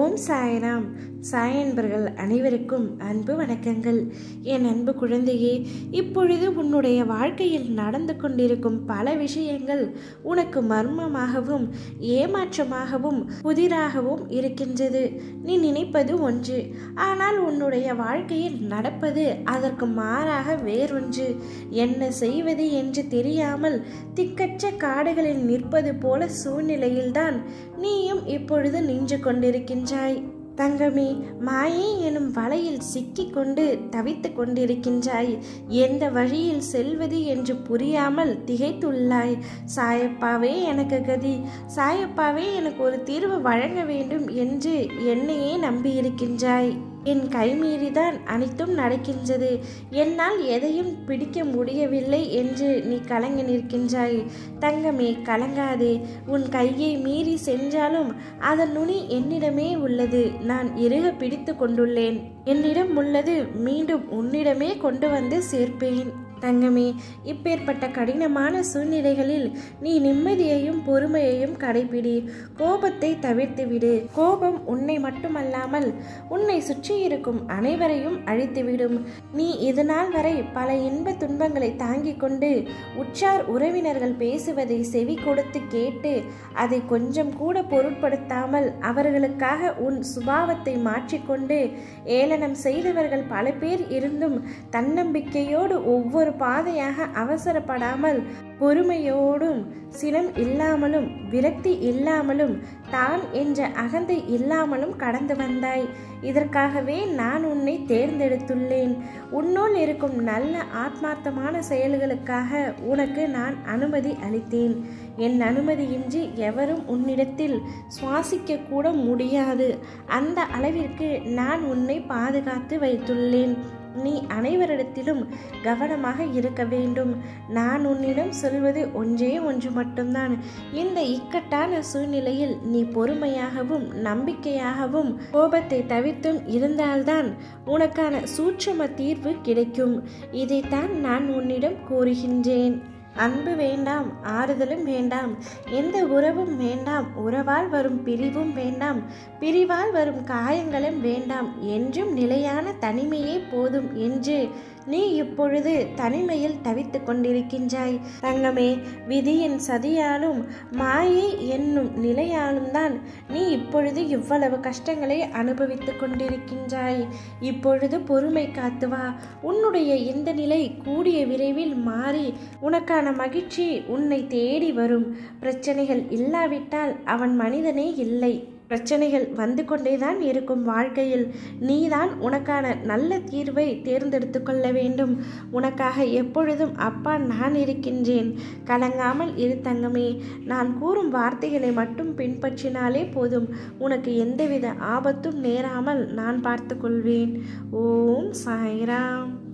ஓம் சாய்ராம் சாய் அன்பர்கள் அனைவருக்கும் அன்பு வணக்கங்கள் என் அன்பு குழந்தையே இப்பொழுது உன்னுடைய வாழ்க்கையில் நடந்து கொண்டிருக்கும் பல விஷயங்கள் உனக்கு மர்மமாகவும் ஏமாற்றமாகவும் புதிராகவும் இருக்கின்றது நீ நினைப்பது ஒன்று ஆனால் உன்னுடைய வாழ்க்கையில் நடப்பது அதற்கு மாறாக வேறொன்று என்ன செய்வது என்று தெரியாமல் திக்கற்ற காடுகளில் நிற்பது போல சூழ்நிலையில்தான் நீயும் இப்பொழுது நின்று கொண்டிருக்கின்றாய் தங்கமே மாயை எனும் வலையில் சிக்கிக்கொண்டு தவித்து கொண்டிருக்கின்றாய் எந்த வழியில் செல்வது என்று புரியாமல் திகைத்துள்ளாய் சாயப்பாவே எனக்கு கதி சாயப்பாவே எனக்கு ஒரு தீர்வு வழங்க வேண்டும் என்று என்னையே நம்பியிருக்கின்றாய் என் கைமீறிதான் அனைத்தும் நடக்கின்றது என்னால் எதையும் பிடிக்க முடியவில்லை என்று நீ கலங்கி நிற்கின்றாய் தங்கமே கலங்காதே உன் கையை மீறி சென்றாலும் அதன் நுனி என்னிடமே உள்ளது நான் இறுக பிடித்து கொண்டுள்ளேன் என்னிடம் உள்ளது மீண்டும் உன்னிடமே கொண்டு வந்து சேர்ப்பேன் தங்கமே இப்பேற்பட்ட கடினமான சூழ்நிலைகளில் நீ நிம்மதியையும் பொறுமையையும் கடைபிடி கோபத்தை தவிர்த்துவிடு கோபம் உன்னை மட்டுமல்லாமல் உன்னை சுற்றி இருக்கும் அனைவரையும் அழித்துவிடும் நீ இதுநாள் வரை பல இன்ப துன்பங்களை தாங்கிக் கொண்டு உற்றார் உறவினர்கள் பேசுவதை செவி கொடுத்து கேட்டு அதை கொஞ்சம் கூட பொருட்படுத்தாமல் அவர்களுக்காக உன் சுபாவத்தை மாற்றிக்கொண்டு ஏளனம் செய்தவர்கள் பல பேர் இருந்தும் தன்னம்பிக்கையோடு ஒவ்வொரு ஒரு பாதையாக அவசரப்படாமல் பொறுமையோடும் சினம் இல்லாமலும் விரக்தி இல்லாமலும் தான் என்ற அகந்தை இல்லாமலும் கடந்து வந்தாய் இதற்காகவே நான் உன்னை தேர்ந்தெடுத்துள்ளேன் உன்னுள் இருக்கும் நல்ல ஆத்மார்த்தமான செயல்களுக்காக உனக்கு நான் அனுமதி அளித்தேன் என் அனுமதியின்றி எவரும் உன்னிடத்தில் சுவாசிக்க கூட முடியாது அந்த அளவிற்கு நான் உன்னை பாதுகாத்து வைத்துள்ளேன் நீ அனைவரிடத்திலும் கவனமாக இருக்க வேண்டும் நான் உன்னிடம் சொல்வது ஒன்றே ஒன்று மட்டும்தான் இந்த இக்கட்டான சூழ்நிலையில் நீ பொறுமையாகவும் நம்பிக்கையாகவும் கோபத்தை தவிர்த்தும் இருந்தால்தான் உனக்கான சூட்சம தீர்வு கிடைக்கும் இதைத்தான் நான் உன்னிடம் கூறுகின்றேன் அன்பு வேண்டாம் ஆறுதலும் வேண்டாம் எந்த உறவும் வேண்டாம் உறவால் வரும் பிரிவும் வேண்டாம் பிரிவால் வரும் காயங்களும் வேண்டாம் என்றும் நிலையான தனிமையே போதும் என்று நீ இப்பொழுது தனிமையில் தவித்து கொண்டிருக்கின்றாய் தங்கமே விதியின் சதியாலும் மாயை என்னும் நிலையாலும் தான் நீ இப்பொழுது இவ்வளவு கஷ்டங்களை அனுபவித்து கொண்டிருக்கின்றாய் இப்பொழுது பொறுமை காத்து வா உன்னுடைய இந்த நிலை கூடிய விரைவில் மாறி உனக்கான மகிழ்ச்சி உன்னை தேடி வரும் பிரச்சனைகள் இல்லாவிட்டால் அவன் மனிதனே இல்லை பிரச்சனைகள் வந்து கொண்டேதான் இருக்கும் வாழ்க்கையில் நீதான் உனக்கான நல்ல தீர்வை தேர்ந்தெடுத்து கொள்ள வேண்டும் உனக்காக எப்பொழுதும் அப்பா நான் இருக்கின்றேன் கலங்காமல் இரு தங்கமே நான் கூறும் வார்த்தைகளை மட்டும் பின்பற்றினாலே போதும் உனக்கு எந்தவித ஆபத்தும் நேராமல் நான் பார்த்து கொள்வேன் ஓம் சாய்ராம்